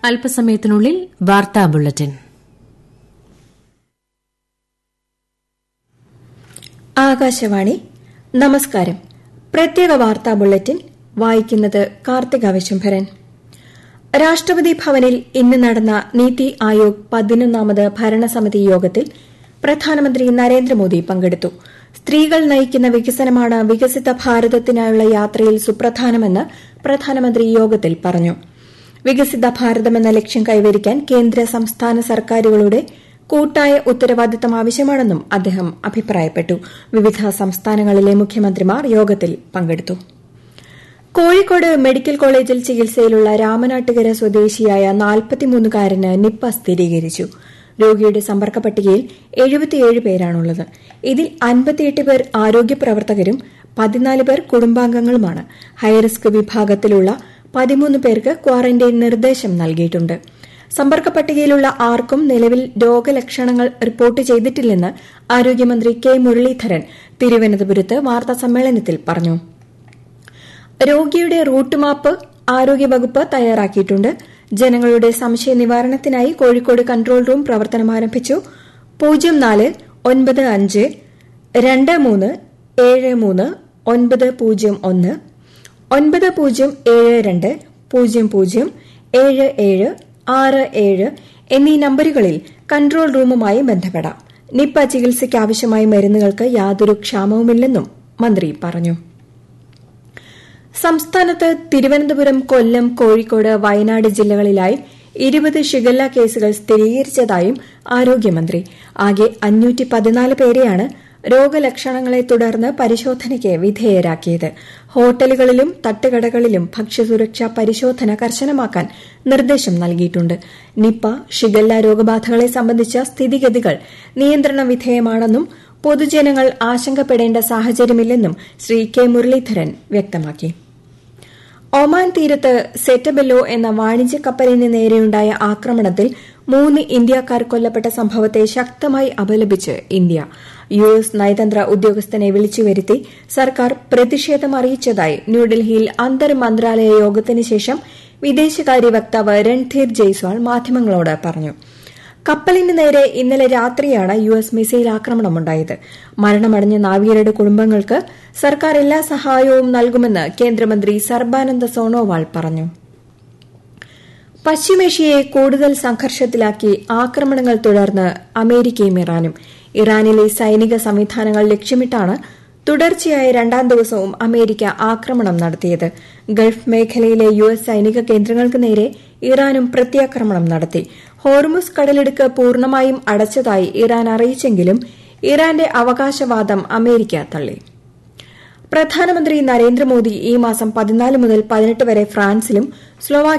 അല്പസമയത്തിനുള്ളിൽ വാർത്താ ബുള്ളറ്റിൻ ആകാശവാണി നമസ്കാരം പ്രത്യേക വാർത്താ ബുള്ളറ്റിൻ വായിക്കുന്നത് കാർത്തിക വിശംഭരൻ രാഷ്ട്രപതി ഭവനിൽ ഇന്ന് നടന്ന നീതി ആയോഗ് പതിനൊന്നാമത് ഭരണസമിതി യോഗത്തിൽ പ്രധാനമന്ത്രി നരേന്ദ്രമോദി പങ്കെടുത്തു സ്ത്രീകൾ നയിക്കുന്ന വികസനമാണ് വികസിത ഭാരതത്തിനായുള്ള യാത്രയിൽ സുപ്രധാനമെന്ന് പ്രധാനമന്ത്രി യോഗത്തിൽ പറഞ്ഞു വികസിത ഭാരതമെന്ന ലക്ഷ്യം കൈവരിക്കാൻ കേന്ദ്ര സംസ്ഥാന സർക്കാരുകളുടെ കൂട്ടായ ഉത്തരവാദിത്തം ആവശ്യമാണെന്നും അദ്ദേഹം അഭിപ്രായപ്പെട്ടു വിവിധ സംസ്ഥാനങ്ങളിലെ മുഖ്യമന്ത്രിമാർ യോഗത്തിൽ പങ്കെടുത്തു കോഴിക്കോട് മെഡിക്കൽ കോളേജിൽ ചികിത്സയിലുള്ള രാമനാട്ടുകര സ്വദേശിയായ നാൽപ്പത്തിമൂന്നുകാരന് നിപ്പ സ്ഥിരീകരിച്ചു രോഗിയുടെ സമ്പർക്ക പട്ടികയിൽ എഴുപത്തിയേഴ് പേരാണുള്ളത് ഇതിൽ അൻപത്തിയെട്ട് പേർ ആരോഗ്യ പ്രവർത്തകരും പതിനാല് പേർ കുടുംബാംഗങ്ങളുമാണ് ഹൈറിസ്ക് വിഭാഗത്തിലുള്ള പതിമൂന്ന് പേർക്ക് ക്വാറന്റൈൻ നിർദ്ദേശം നൽകിയിട്ടുണ്ട് സമ്പർക്ക പട്ടികയിലുള്ള ആർക്കും നിലവിൽ രോഗലക്ഷണങ്ങൾ റിപ്പോർട്ട് ചെയ്തിട്ടില്ലെന്ന് ആരോഗ്യമന്ത്രി കെ മുരളീധരൻ തിരുവനന്തപുരത്ത് വാർത്താസമ്മേളനത്തിൽ പറഞ്ഞു രോഗിയുടെ റൂട്ട് മാപ്പ് ആരോഗ്യവകുപ്പ് തയ്യാറാക്കിയിട്ടുണ്ട് ജനങ്ങളുടെ സംശയ നിവാരണത്തിനായി കോഴിക്കോട് കൺട്രോൾ റൂം പ്രവർത്തനം ആരംഭിച്ചു പൂജ്യം നാല് ഒൻപത് അഞ്ച് രണ്ട് മൂന്ന് ഏഴ് മൂന്ന് ഒൻപത് പൂജ്യം ഒന്ന് ഒൻപത് പൂജ്യം ഏഴ് രണ്ട് പൂജ്യം പൂജ്യം ഏഴ് ഏഴ് ആറ് ഏഴ് എന്നീ നമ്പറുകളിൽ കൺട്രോൾ റൂമുമായി ബന്ധപ്പെടാം നിപ്പ ചികിത്സയ്ക്ക് ആവശ്യമായ മരുന്നുകൾക്ക് യാതൊരു ക്ഷാമവുമില്ലെന്നും മന്ത്രി പറഞ്ഞു സംസ്ഥാനത്ത് തിരുവനന്തപുരം കൊല്ലം കോഴിക്കോട് വയനാട് ജില്ലകളിലായി ഇരുപത് ഷിഗല്ല കേസുകൾ സ്ഥിരീകരിച്ചതായും ആരോഗ്യമന്ത്രി ആകെ അഞ്ഞൂറ്റി പതിനാല് പേരെയാണ് രോഗലക്ഷണങ്ങളെ തുടർന്ന് പരിശോധനയ്ക്ക് വിധേയരാക്കിയത് ഹോട്ടലുകളിലും തട്ടുകടകളിലും ഭക്ഷ്യസുരക്ഷാ പരിശോധന കർശനമാക്കാൻ നിർദ്ദേശം നൽകിയിട്ടുണ്ട് നിപ്പ ഷിഗല്ല രോഗബാധകളെ സംബന്ധിച്ച സ്ഥിതിഗതികൾ നിയന്ത്രണ വിധേയമാണെന്നും പൊതുജനങ്ങൾ ആശങ്കപ്പെടേണ്ട സാഹചര്യമില്ലെന്നും ശ്രീ കെ മുരളീധരൻ വ്യക്തമാക്കി ഒമാൻ തീരത്ത് സെറ്റബെല്ലോ എന്ന വാണിജ്യ കപ്പലിന് നേരെയുണ്ടായ ആക്രമണത്തിൽ മൂന്ന് ഇന്ത്യക്കാർ കൊല്ലപ്പെട്ട സംഭവത്തെ ശക്തമായി അപലപിച്ച് ഇന്ത്യ യു എസ് നയതന്ത്ര ഉദ്യോഗസ്ഥനെ വിളിച്ചുവരുത്തി സർക്കാർ പ്രതിഷേധം അറിയിച്ചതായി ന്യൂഡൽഹിയിൽ അന്തർ മന്ത്രാലയ യോഗത്തിന് ശേഷം വിദേശകാര്യ വക്താവ് രൺധീർ ജയ്സ്വാൾ മാധ്യമങ്ങളോട് പറഞ്ഞു കപ്പലിന് നേരെ ഇന്നലെ രാത്രിയാണ് യു എസ് മിസൈൽ ആക്രമണമുണ്ടായത് മരണമടഞ്ഞ നാവികരുടെ കുടുംബങ്ങൾക്ക് സർക്കാർ എല്ലാ സഹായവും നൽകുമെന്ന് കേന്ദ്രമന്ത്രി സർബാനന്ദ സോണോവാൾ പറഞ്ഞു പശ്ചിമേഷ്യയെ കൂടുതൽ സംഘർഷത്തിലാക്കി ആക്രമണങ്ങൾ തുടർന്ന് അമേരിക്കയും ഇറാനും ഇറാനിലെ സൈനിക സംവിധാനങ്ങൾ ലക്ഷ്യമിട്ടാണ് തുടർച്ചയായ രണ്ടാം ദിവസവും അമേരിക്ക ആക്രമണം നടത്തിയത് ഗൾഫ് മേഖലയിലെ യു എസ് സൈനിക കേന്ദ്രങ്ങൾക്ക് നേരെ ഇറാനും പ്രത്യാക്രമണം നടത്തി ഹോർമുസ് കടലിടുക്ക് പൂർണ്ണമായും അടച്ചതായി ഇറാൻ അറിയിച്ചെങ്കിലും ഇറാന്റെ അവകാശവാദം അമേരിക്ക തള്ളി പ്രധാനമന്ത്രി നരേന്ദ്രമോദി ഈ മാസം പതിനാല് മുതൽ പതിനെട്ട് വരെ ഫ്രാൻസിലും സ്ലോവാ